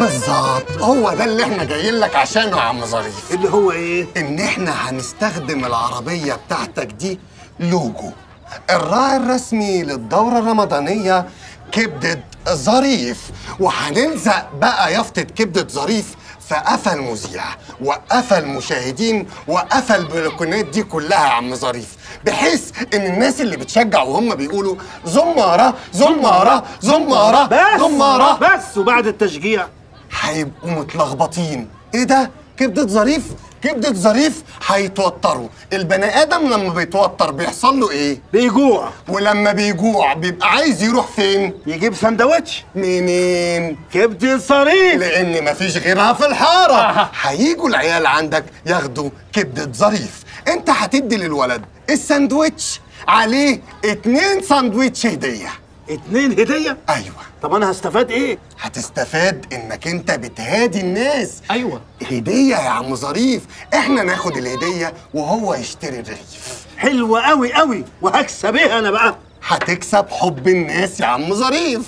بالظبط هو ده اللي احنا جايين لك عشانه يا عم ظريف اللي هو ايه ان احنا هنستخدم العربية بتاعتك دي لوجو الراعي الرسمي للدورة الرمضانية كبدة ظريف وهنلزق بقى يافطة كبدة ظريف في قفا المذيع وقفا المشاهدين وقفا البلكونات دي كلها يا عم ظريف بحيث ان الناس اللي بتشجع وهم بيقولوا زمارة زمارة زمارة بس زمارة بس وبعد التشجيع هيبقوا متلخبطين ايه ده كبدة ظريف كبدة ظريف هيتوتروا البني ادم لما بيتوتر بيحصل له ايه بيجوع ولما بيجوع بيبقى عايز يروح فين يجيب سندوتش منين كبدة صريف لان مفيش غيرها في الحاره هيجوا العيال عندك ياخدوا كبده ظريف انت هتدي للولد الساندوتش عليه اتنين ساندوتش هديه اتنين هدية ايوه طب انا هستفاد ايه هتستفاد انك انت بتهادي الناس ايوه هديه يا عم ظريف احنا ناخد الهديه وهو يشتري الرغيف حلوة قوي قوي وهكسب ايه انا بقى هتكسب حب الناس يا عم ظريف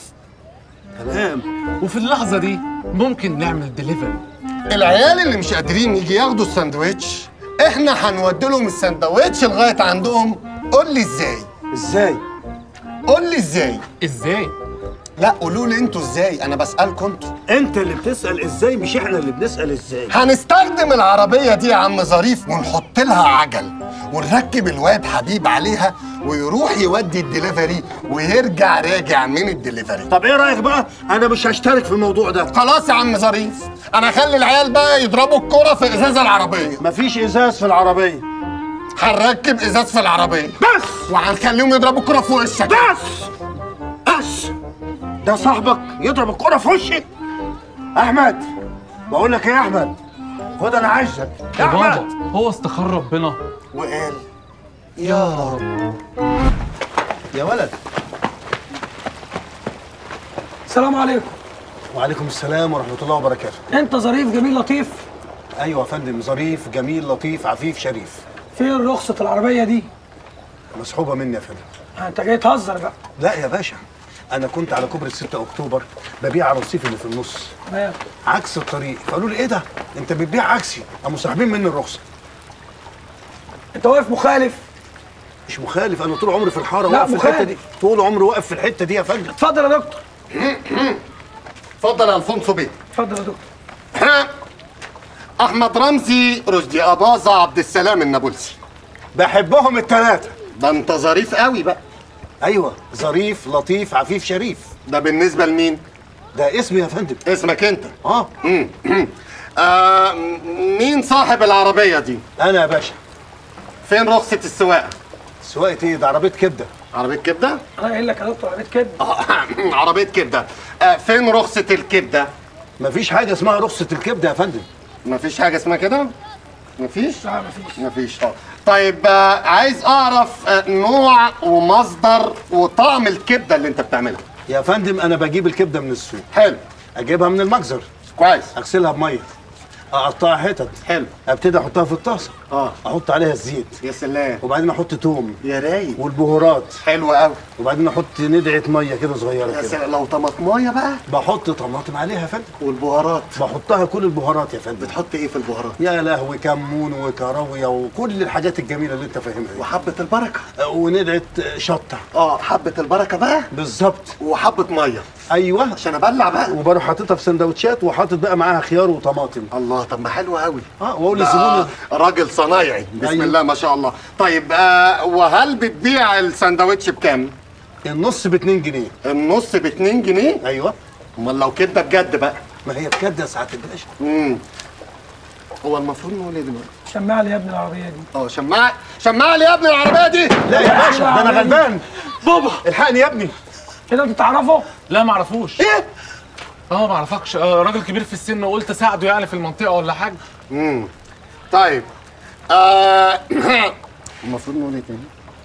تمام وفي اللحظه دي ممكن نعمل ديليفري العيال اللي مش قادرين يجي ياخدوا الساندوتش احنا هنودي لهم الساندوتش لغايه عندهم قول لي ازاي ازاي قول لي ازاي ازاي لا قولوا لي انتوا ازاي انا بسالكم انتوا انت اللي بتسأل ازاي مش احنا اللي بنسأل ازاي هنستخدم العربيه دي يا عم ظريف ونحط لها عجل ونركب الواد حبيب عليها ويروح يودي الدليفري ويرجع راجع من الدليفري طب ايه رايك بقى انا مش هشترك في الموضوع ده خلاص يا عم ظريف انا اخلي العيال بقى يضربوا الكرة في ازاز العربيه مفيش ازاز في العربيه هنركب ازاز في العربيه بس وهنخليهم يضربوا الكرة في وشك بس بس ده صاحبك يضرب الكرة في وشي احمد بقول لك ايه يا احمد خد انا عايزك يا يا بابا احمد هو استخار ربنا وقال يا رب يا ولد السلام عليكم وعليكم السلام ورحمه الله وبركاته انت ظريف جميل لطيف ايوه يا فندم ظريف جميل لطيف عفيف شريف فين رخصة العربية دي؟ مسحوبه مني يا فندم انت جاي تهزر بقى لا يا باشا انا كنت على كوبري 6 اكتوبر ببيع الرصيف اللي في النص تمام عكس الطريق فقالوا لي ايه ده انت بتبيع عكسي قاموا ساحبين مني الرخصه انت واقف مخالف مش مخالف انا طول عمري في الحاره لا، واقف في الحته مخالف. دي طول عمري واقف في الحته دي يا فندم اتفضل يا دكتور اتفضل يا الفونسو بيه اتفضل يا دكتور احمد رمزي رشدي اباظه عبد السلام النابلسي بحبهم الثلاثه ده انت ظريف قوي بقى ايوه ظريف لطيف عفيف شريف ده بالنسبه لمين ده اسمي يا فندم اسمك انت اه مم. آه مين صاحب العربيه دي انا يا باشا فين رخصه السواقه سواقه ايه ده عربيه كبده عربيه كبده انا قايل لك يا دكتور عربية كده عربيه كبده آه فين رخصه الكبده مفيش حاجه اسمها رخصه الكبده يا فندم مفيش حاجه اسمها كده مفيش لا مفيش مفيش اه طيب آه عايز اعرف آه نوع ومصدر وطعم الكبده اللي انت بتعملها يا فندم انا بجيب الكبده من السوق حلو اجيبها من المجزر كويس اغسلها بميه اقطعها حتت حلو ابتدي احطها في الطاسه اه احط عليها الزيت يا سلام وبعدين احط توم يا رايق والبهارات حلو قوي وبعدين احط ندعه ميه كده صغيره يا كده سلام لو طماطمايه بقى بحط طماطم عليها يا فندم والبهارات بحطها كل البهارات يا فندم بتحط ايه في البهارات يا لهوي كمون وكراويه وكل الحاجات الجميله اللي انت فاهمها دي وحبه البركه أه، وندعه شطه اه حبه البركه بقى بالظبط وحبه ميه ايوه عشان ابلع بقى وبروح حاططها في سندوتشات وحاطط بقى معاها خيار وطماطم الله طب ما حلو قوي اه واقول ده للزبون راجل صنايعي بسم أيوة. الله ما شاء الله طيب آه وهل بتبيع الساندوتش بكام النص ب 2 جنيه النص ب 2 جنيه ايوه امال لو كده بجد بقى ما هي بجد يا سعاده الباشا امم هو المفروض نقول ايه دلوقتي شمع لي يا ابني العربية دي اه شماعة شماعة لي يا ابني العربية دي لا يا باشا ده انا غلبان بابا الحقني يا ابني كده انت تعرفه؟ لا ما اعرفوش ايه اه ما اعرفكش آه راجل كبير في السن وقلت اساعده يعني في المنطقه ولا حاجه امم طيب آه المفروض نقول ايه تاني؟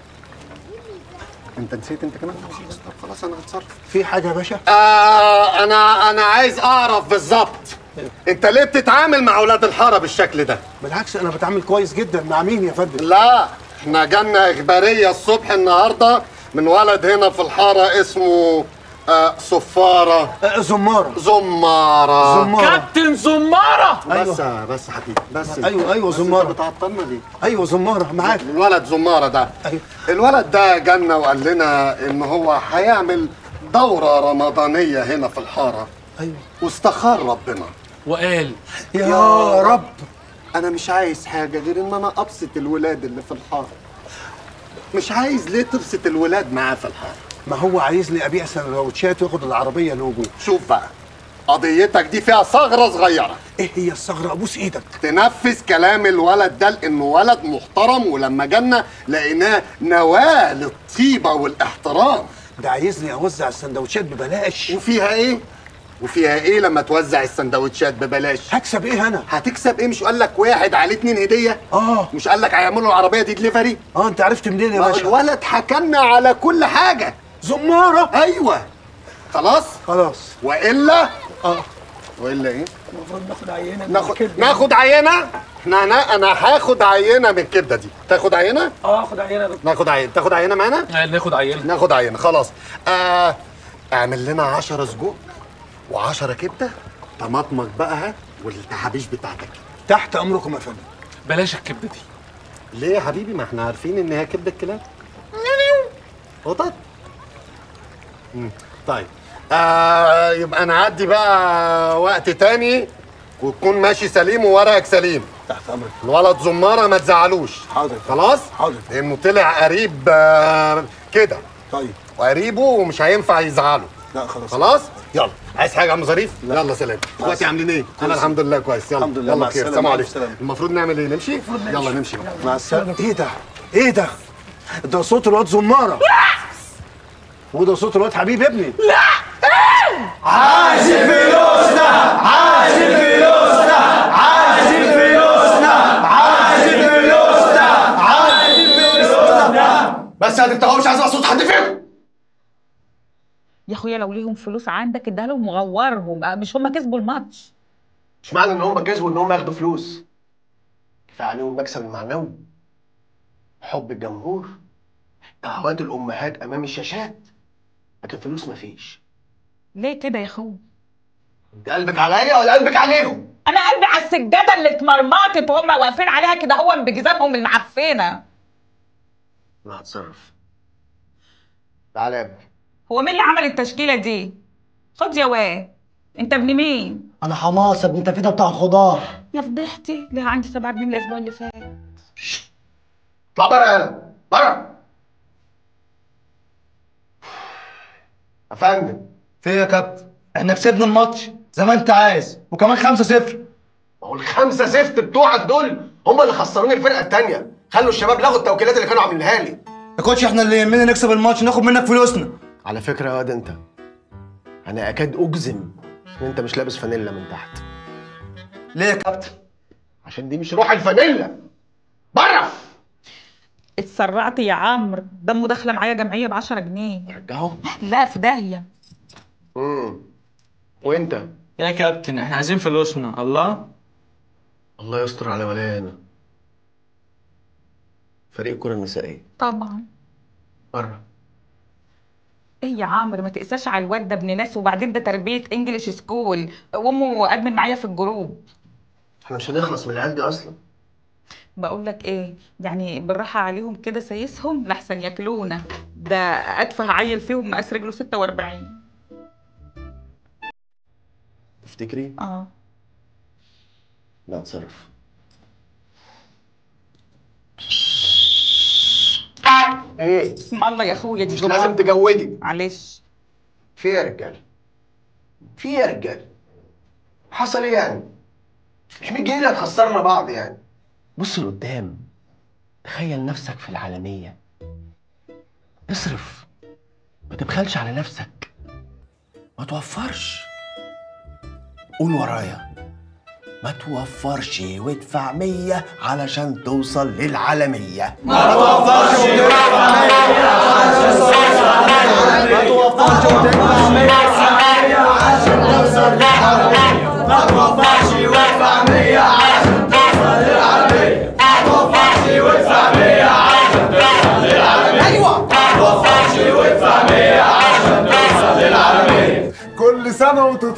انت نسيت انت كمان؟ طب خلاص انا هتصرف في حاجه يا باشا آه انا انا عايز اعرف بالظبط انت ليه بتتعامل مع اولاد الحاره بالشكل ده؟ بالعكس انا بتعامل كويس جدا مع مين يا فندم لا احنا جالنا اخباريه الصبح النهارده من ولد هنا في الحاره اسمه آه صفاره آه، زماره زماره زماره كابتن زماره بس بس حبيبي بس أيوة، أيوة، بس زمارة. انت بتعطلنا ليه؟ ايوه زماره معاك الولد زمارة ده أيوة. الولد ده جالنا وقال لنا ان هو هيعمل دورة رمضانية هنا في الحارة ايوه واستخار ربنا وقال يا رب انا مش عايز حاجة غير ان انا ابسط الولاد اللي في الحارة مش عايز ليه تبسط الولاد معاه في الحارة ما هو عايزني ابيع سندوتشات وياخد العربيه لوجو شوف بقى قضيتك دي فيها ثغرة صغيرة ايه هي الثغره ابوس ايدك تنفذ كلام الولد ده لانه ولد محترم ولما جالنا لقيناه نواة للطيبة والاحترام ده عايزني اوزع السندوتشات ببلاش وفيها ايه؟ وفيها ايه لما توزع السندوتشات ببلاش؟ هكسب ايه انا هتكسب ايه مش قال لك واحد عليه اتنين هديه؟ اه مش قال لك هيعملوا العربيه دي دليفري؟ اه انت عرفت منين يا ما باشا الولد حكلنا على كل حاجه زماره ايوه خلاص؟ خلاص والا اه والا ايه؟ المفروض ناخد عينه من ناخد الكبدة. ناخد عينه؟ احنا انا انا هاخد عينه من الكبده دي، تاخد عينه؟ اه اخد عينه يا دكتور ناخد عينه، تاخد عينه معانا؟ آه، ناخد عينه ناخد عينه خلاص آه اعمل لنا 10 سجق و10 كبده طماطمك بقى ها والتحابيش بتاعتك تحت امركم يا فندم بلاش الكبده دي ليه يا حبيبي ما احنا عارفين ان هي كبده كلاب قطط مم، طيب آه يبقى نعدي بقى وقت تاني وتكون ماشي سليم وورقك سليم تحت امرك الولد زماره ما تزعلوش حاضر. خلاص حاضر. لانه طلع قريب آه كده طيب وقريبه ومش هينفع يزعله لا خلاص خلاص يلا عايز حاجه يا عم ظريف يلا سلام اخواتي عاملين ايه انا الحمد لله كويس يلا الحمد لله، يلا مع بخير السلامة، سلام مع عليكم السلامة. المفروض نعمل ايه نمشي يلا نمشي مع السلامه ايه ده ايه ده ده صوت الواد زماره وده صوت الواد حبيب ابني بس انت هو مش عايز اسمع صوت حد فيكم يا اخويا لو ليهم فلوس عندك اديها لهم وغورهم آه، مش هم كسبوا الماتش مش معنى ان هم كسبوا ان هم ياخدوا فلوس كفايه عليهم المكسب المعنوي حب الجمهور دعوات الامهات امام الشاشات لكن فلوس مفيش ليه كده يا اخويا انت قلبك عليا ولا قلبك عليهم انا قلبي على السجاده اللي اتمرمطت وهم واقفين عليها كده هو بجزامهم المعفنه انا هتصرف تعالى يا ابني هو مين اللي عمل التشكيله دي خد يا واد انت ابن مين انا حماصه ابن تفيده بتاع الخضار يا فضيحتي ليه عندي سبع جنيه الاسبوع اللي فات اطلع بره يلا بره يا فندم في إيه يا كابتن احنا كسبنا الماتش زي ما انت عايز وكمان 5 0 ما هو الخمسه زفت بتوعك دول هم اللي خسروني الفرقه الثانيه خلوا الشباب ياخدوا التوكيلات اللي كانوا عاملينها لي يا كوتش احنا اللي يهمنا نكسب الماتش ناخد منك فلوسنا على فكره يا واد انت انا اكاد اجزم ان انت مش لابس فانيلا من تحت ليه يا كابتن عشان دي مش روح الفانيلا بره اتسرعت يا عمرو دمه داخله معايا جمعيه ب 10 جنيه رجعهم لا في داهيه امم وانت يا كابتن احنا عايزين فلوسنا الله الله يستر على ولانا فريق الكره النسائيه طبعا بره ايه يا عمرو ما تقساش على الواد ده ابن ناس وبعدين ده تربيه انجليش سكول وامه ادمن معايا في الجروب احنا مش هنخلص من العيال دي اصلا بقول لك ايه يعني بالراحه عليهم كده سايسهم لحسن ياكلونا ده اتفه عيل فيهم مقاس رجله 46 تفتكري اه لا اتصرف ايه اسم الله يا اخويا دي مش لازم تجودي معلش في ايه يا رجاله في ايه يا رجاله حصل ايه يعني مش 100 جنيه اللي هتخسرنا بعض يعني بص لقدام تخيل نفسك في العالميه اصرف ما تبخلش على نفسك ما توفرش قول ورايا ما توفرش وادفع مية علشان توصل للعالمية ايوه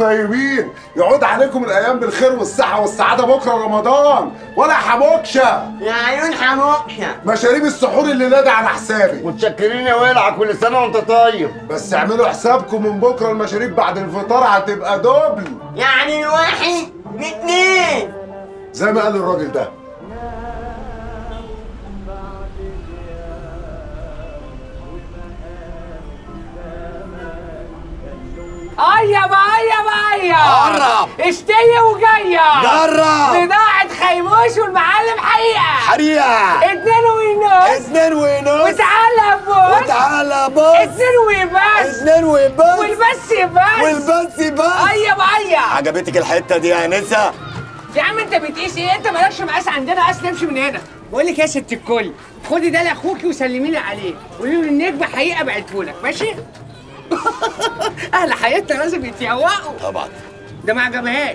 طيبين يعود عليكم الايام بالخير والصحه والسعاده بكره رمضان ولا حموكشه يا عيون حموكشه مشاريب السحور اللي ده على حسابي متشكرين يا ولع كل سنه وانت طيب بس اعملوا حسابكم من بكره المشاريب بعد الفطار هتبقى دوبل يعني الواحد باتنين زي ما قال الراجل ده ايا بايا بايا قرب. اشتري وجايه جرب. بضاعة خيموش والمعلم حقيقة حريقه اتنين ونص اتنين ونص وتعالى بص وتعالى بص اتنين وبس اتنين وبس والبس بس والبس بس ايا بايا عجبتك الحته دي يا انسه يا عم انت بتقيس ايه انت مالكش مقاس عندنا قاس نمشي من هنا بقول لك يا ست الكل خدي ده لاخوكي وسلمي لي عليه قولي له النجم حقيقه بعتهولك ماشي اهل حياتنا لازم يتيوقوا طبعا ده ما عجبهاش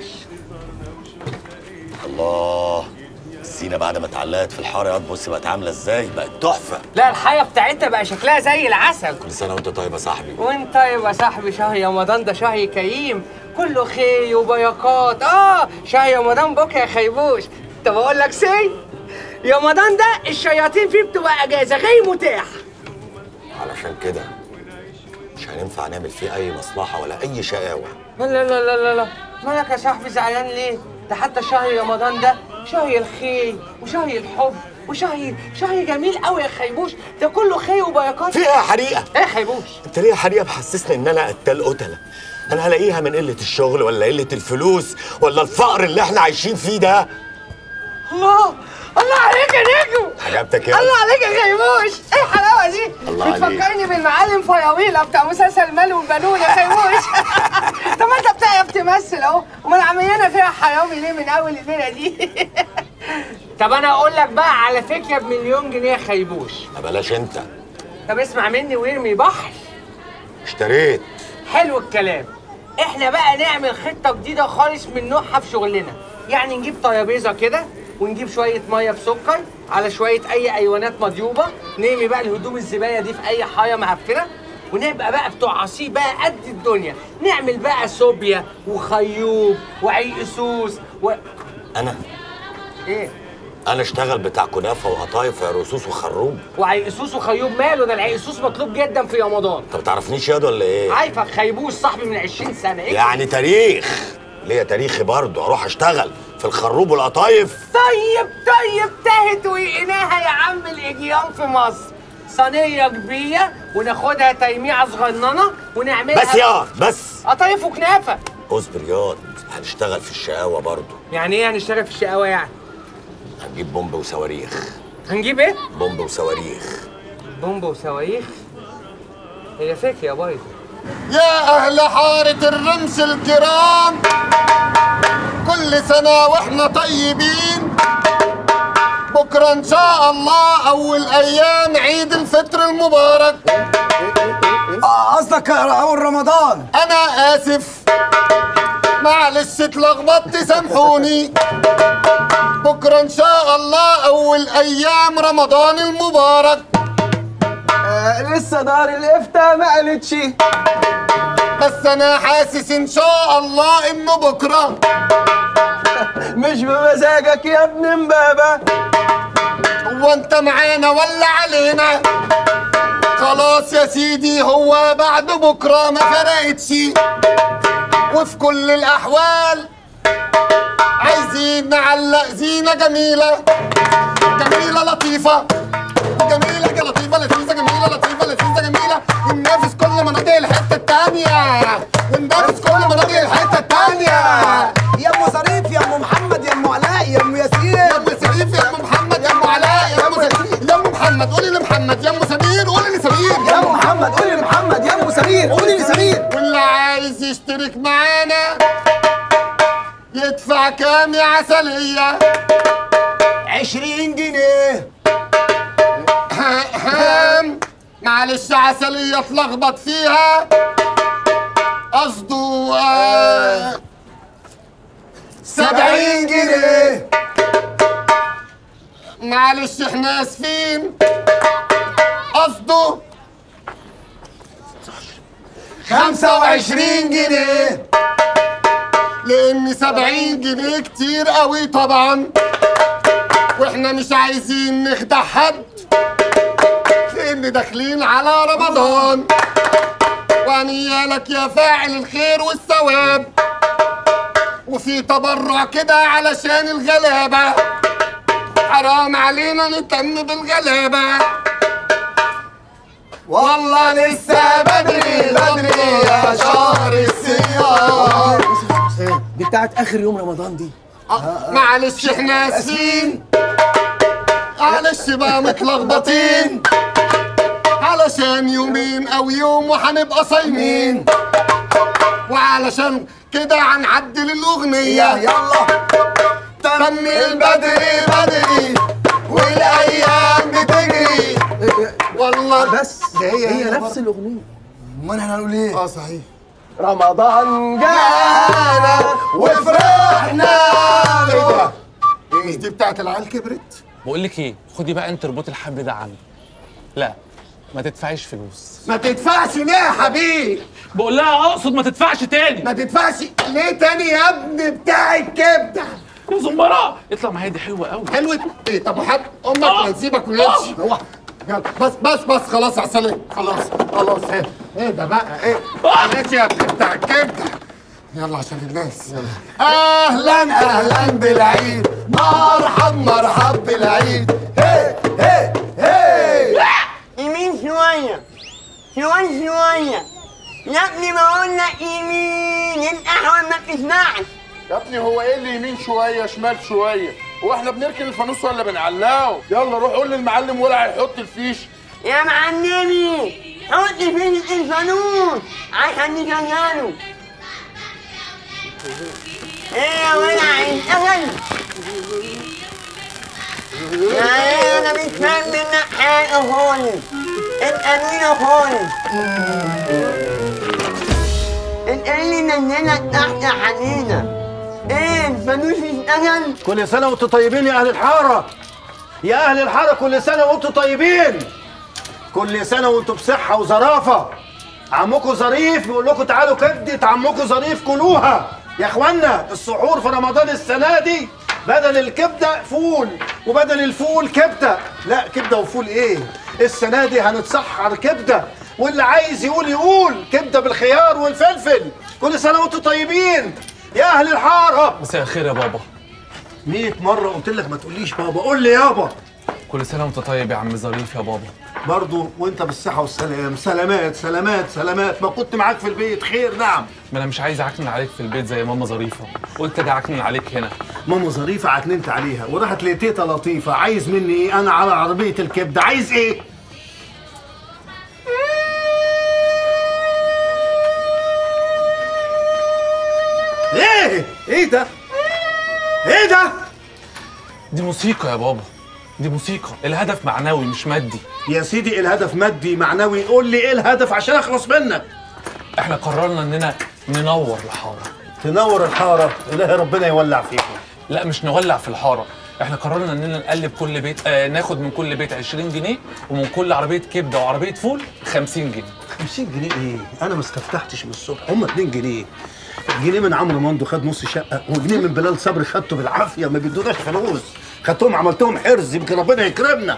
الله الزينه بعد ما اتعلقت في الحاره ياض بص بقت عامله ازاي بقت تحفه لا الحياه بتاعتها بقى شكلها زي العسل كل سنه وانت طيب يا صاحبي وانت طيب يا صاحبي شهر رمضان ده شهر كريم كله خير وبركات اه شهر رمضان بكره يا خيبوش طب اقول لك سي رمضان ده الشياطين فيه بتبقى اجازه غير متاح علشان كده مش هينفع نعمل فيه اي مصلحه ولا اي شقاوه لا لا لا لا لا لا مالك يا صاحبي زعلان ليه؟ ده حتى شهر رمضان ده شهر الخير وشهر الحب وشهر شهر جميل قوي يا خيبوش ده كله خير وبركات فيها حريقه ايه يا خيبوش؟ انت ليه يا حريقه محسسني ان انا قتال قتله انا هلاقيها من قله الشغل ولا قله الفلوس ولا الفقر اللي احنا عايشين فيه ده الله الله عليك يا نجم عجبتك يا الله عليك يا خيموش ايه الحلاوه دي الله عليك. بتفكرني بالمعلم فياويلا بتاع مسلسل المال والبنون يا خيموش طب ما انت بتعرف تمثل اهو امال عميانه فيها حرامي ليه من اول الليله دي طب انا اقول لك بقى على فكره بمليون جنيه يا خيبوش ما بلاش انت طب اسمع مني وارمي بحر اشتريت حلو الكلام احنا بقى نعمل خطه جديده خالص من نوعها في شغلنا يعني نجيب ترابيزه كده ونجيب شويه ميه بسكر على شويه اي ايوانات مضيوبه نرمي بقى الهدوم الزباله دي في اي حاجه معفنه ونبقى بقى بتوع عصير بقى قد الدنيا نعمل بقى صوبيا وخيوب وعيقسوس و انا ايه انا اشتغل بتاع كنافه وقطايف يا رصوص وخروب وعيقسوس وخيوب ماله ده العيقسوس مطلوب جدا في رمضان انت ما تعرفنيش ياض ولا ايه عارفك خيبوش صاحبي من 20 سنه ايه يعني تاريخ ليا تاريخي برضه اروح اشتغل في الخروب والقطايف طيب طيب تهت وقناها يا عم الاجيال في مصر صينيه كبيره وناخدها تيميعه صغننه ونعملها بس يا بس قطايف وكنافه اصبر ياض هنشتغل في الشقاوه برضه يعني ايه هنشتغل في الشقاوه يعني هنجيب بومب وصواريخ هنجيب ايه بومب وصواريخ بومب وصواريخ هي فكره بايظه يا أهل حارة الرمس الكرام كل سنة وإحنا طيبين بكرة إن شاء الله أول أيام عيد الفطر المبارك قصدك اول رمضان أنا آسف معلش اتلخبطت سامحوني بكرة إن شاء الله أول أيام رمضان المبارك لسه دار الافتاء ما قالتش بس أنا حاسس إن شاء الله إنه بكرة مش بمزاجك يا ابن امبابة هو انت معانا ولا علينا خلاص يا سيدي هو بعد بكره ما فرقتش وفي كل الاحوال عايزين نعلق زينه جميله جميله لطيفه جميله ج- لطيفه لذيذه جميله لطيفه لذيذه جميله وننافس كل مناطق الحته التانيه وننافس كل مناطق الحته التانيه يا ام ظريف يا ام محمد يا ام علاء يا ام ياسين يا ام سمير يا ام محمد يا ام علاء يا ام سمير يا ام محمد قولي لمحمد يا ام سمير قولي لسمير يا ام محمد قولي لمحمد يا ام سمير قولي لسمير واللي عايز يشترك معانا يدفع كام يا عسلية؟ 20 جنيه معلش عسلية اتلخبط فيها قصده آه، 70 جنيه معلش احنا اسفين قصده 25 جنيه لان 70 جنيه كتير قوي طبعا واحنا مش عايزين نخدع حد لان داخلين على رمضان وانيالك يا فاعل الخير والثواب وفي تبرع كده علشان الغلابة حرام علينا نهتم بالغلابة والله لسه بدري بدري يا شهر الصيام دي بتاعت اخر يوم رمضان دي آه، معلش احنا اسفين معلش بقى متلخبطين علشان يومين او يوم وهنبقى صايمين وعلشان كده هنعدل الاغنية يلا تم البدري بدري والايام بتجري والله بس هي هي هي نفس الاغنيه امال احنا هنقول ايه اه صحيح رمضان جانا وفرحنا ايه ده؟ مش دي بتاعت العيال كبرت؟ بقول لك ايه خدي بقى انت اربطي الحبل ده عني لا ما تدفعيش فلوس ما تدفعش ليه يا حبيبي؟ بقول لها اقصد ما تدفعش تاني ما تدفعش ليه تاني يا ابني بتاع الكبده؟ يا زمراء اطلع معايا دي حلوه قوي حلوة ايه طب وحد امك ما تسيبك ويمشي هو يلا بس بس بس خلاص يا سلام خلاص خلاص ايه ايه ده بقى ايه معلش يا ابني بتاع الكبده يلا عشان الناس يلا اهلا اهلا بالعيد مرحب مرحب بالعيد هي هي هي يمين شوية شوية شوية يا ابني بقول لك يمين القهوة ما بتسمعش يا ابني هو ايه اللي يمين شويه شمال شويه هو احنا بنركن الفانوس ولا بنعلقه يلا روح قول للمعلم ولا هيحط الفيش يا معلمي حط فين الفانوس عشان نشغله ايه يا ولع الأهل يا ايه انا مش فاهم منك حاجة خالص الأمينة خالص انت ايه اللي نزلك تحت يا حنينة ايه الفانوس اشتغل كل سنه وانتم طيبين يا اهل الحاره يا اهل الحاره كل سنه وانتم طيبين كل سنه وانتم بصحه وظرافه عمكم ظريف بيقول لكم تعالوا كبده عمكم ظريف كلوها يا اخوانا السحور في رمضان السنه دي بدل الكبده فول وبدل الفول كبده لا كبده وفول ايه السنه دي هنتسحر كبده واللي عايز يقول يقول كبده بالخيار والفلفل كل سنه وانتم طيبين يا اهل الحاره مساء الخير يا بابا 100 مرة قلت لك ما تقوليش بابا قول لي يابا كل سنه وانت طيب يا عم ظريف يا بابا برضو وانت بالصحة والسلام سلامات سلامات سلامات ما كنت معاك في البيت خير نعم ما انا مش عايز اعكنن عليك في البيت زي ماما ظريفه قلت اجي اعكنن عليك هنا ماما ظريفة عكننت عليها وراحت لتيتا لطيفة عايز مني ايه انا على عربية الكبدة عايز ايه ايه ايه ده ايه ده دي موسيقى يا بابا دي موسيقى الهدف معنوي مش مادي يا سيدي الهدف مادي معنوي قول لي ايه الهدف عشان اخلص منك احنا قررنا اننا ننور الحاره تنور الحارة إلهي ربنا يولع فيكم لا مش نولع في الحاره احنا قررنا اننا نقلب كل بيت آه ناخد من كل بيت 20 جنيه ومن كل عربيه كبده وعربيه فول 50 جنيه 50 جنيه ايه؟ انا ما استفتحتش من الصبح هم 2 جنيه جنيه من عمرو مندو خد نص شقه وجنيه من بلال صبري خدته بالعافيه ما بيدوناش فلوس خدتهم عملتهم حرز يمكن ربنا يكرمنا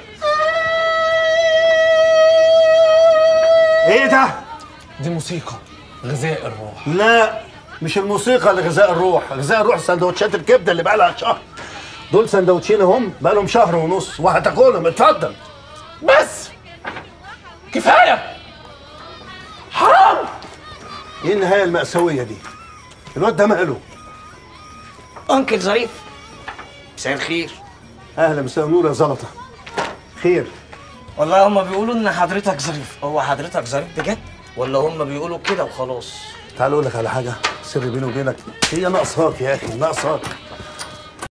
ايه ده؟ دي موسيقى غذاء الروح لا مش الموسيقى اللي غذاء الروح غذاء الروح سندوتشات الكبده اللي بقى لها شهر دول سندوتشين هم بقى لهم شهر ونص وهتاكلهم اتفضل بس كفايه حرام ايه النهايه المأساويه دي؟ الواد ده ماله؟ انكل ظريف مساء الخير اهلا مساء النور يا زلطه خير والله هما بيقولوا ان حضرتك ظريف هو حضرتك ظريف بجد ولا هما بيقولوا كده وخلاص تعال اقول لك على حاجه سر بيني وبينك هي ناقصاك يا اخي ناقصاك